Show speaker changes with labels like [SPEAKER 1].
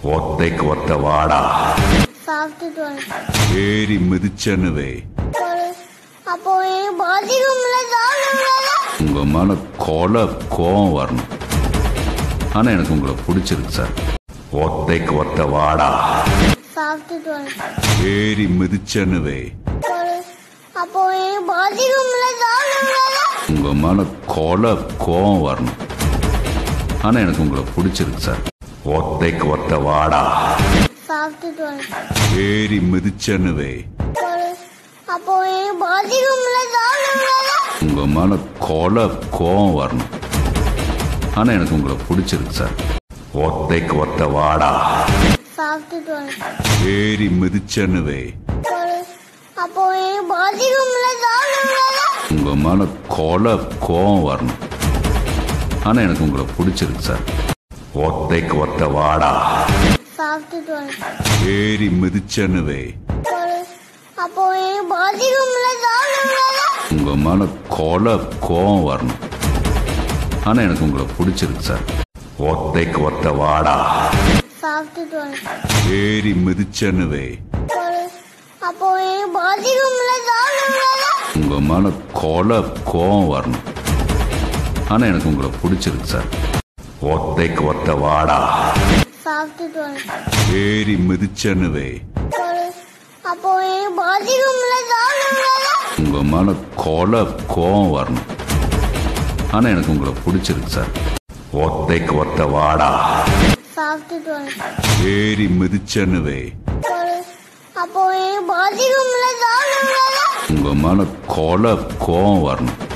[SPEAKER 1] ஒத்தைக்கு ஒத்த வாடா
[SPEAKER 2] சாப்பிட்டுட்டு வரேன்
[SPEAKER 1] ஏறி மிதிச்சனுவே
[SPEAKER 2] ஒரு அப்போ எனக்கு பாதிக்கும்ல சாப்பிடுங்களா
[SPEAKER 1] உங்க மேல கொலை கோவம் வரணும் ஆனா எனக்கு உங்களை பிடிச்சிருக்கு சார் ஒத்தைக்கு ஒத்த வாடா
[SPEAKER 2] சாப்பிட்டுட்டு வரேன்
[SPEAKER 1] ஏறி மிதிச்சனுவே
[SPEAKER 2] ஒரு அப்போ எனக்கு பாதிக்கும்ல சாப்பிடுங்களா
[SPEAKER 1] உங்க மேல கொலை கோவம் வரணும் ஆனா எனக்கு உங்களை பிடிச்சிருக்கு சார் ஒத்தைக்கு ஒத்த வாடா
[SPEAKER 2] சாப்பிட்டுட்டு வரேன்
[SPEAKER 1] ஏறி மிதிச்சனுவே
[SPEAKER 2] ஒரு அப்போ எனக்கு பாதிக்கும்ல சாப்பிடுங்களா
[SPEAKER 1] உங்க மேல கொலை கோவம் வரணும் ஆனா எனக்கு உங்களை பிடிச்சிருக்கு சார் ஒத்தைக்கு ஒத்த வாடா
[SPEAKER 2] சாப்பிட்டுட்டு வரேன்
[SPEAKER 1] ஏறி மிதிச்சனுவே
[SPEAKER 2] ஒரு அப்போ எனக்கு பாதிக்கும்ல சாப்பிடுங்களா
[SPEAKER 1] உங்க மேல கொலை கோவம் வரணும் ஆனா எனக்கு உங்களை பிடிச்சிருக்கு சார் ஒத்தைக்கு ஒத்த வாடா
[SPEAKER 2] சாப்பிட்டுட்டு வரேன்
[SPEAKER 1] ஏறி மிதிச்சனுவே
[SPEAKER 2] ஒரு அப்போ எனக்கு பாதிக்கும்ல சாப்பிடுங்களா
[SPEAKER 1] உங்க மேல கொலை கோவம் வரணும் ஆனா எனக்கு உங்களை பிடிச்சிருக்கு சார் ஒத்தைக்கு ஒத்த வாடா
[SPEAKER 2] சாப்பிட்டுட்டு வரேன்
[SPEAKER 1] ஏறி மிதிச்சனுவே
[SPEAKER 2] ஒரு அப்போ எனக்கு பாதிக்கும்ல சாப்பிடுங்களா
[SPEAKER 1] உங்க மேல கொலை கோவம் வரணும் ஆனா எனக்கு உங்களை பிடிச்சிருக்கு சார் ஒத்தைக்கு ஒத்த வாடா
[SPEAKER 2] சாப்பிட்டுட்டு வரேன்
[SPEAKER 1] ஏறி மிதிச்சனுவே
[SPEAKER 2] ஒரு அப்போ எனக்கு பாதிக்கும்ல சாப்பிடுங்களா
[SPEAKER 1] உங்க மேல கொலை கோவம் வரணும் ஆனா எனக்கு உங்களை பிடிச்சிருக்கு சார் ஒத்தைக்கு ஒத்த வாடா
[SPEAKER 2] சாப்பிட்டுட்டு வரேன்
[SPEAKER 1] ஏறி மிதிச்சனுவே
[SPEAKER 2] ஒரு அப்போ எனக்கு பாதிக்கும்ல சாப்பிடுங்களா
[SPEAKER 1] உங்க மேல கொலை கோவம் வரணும்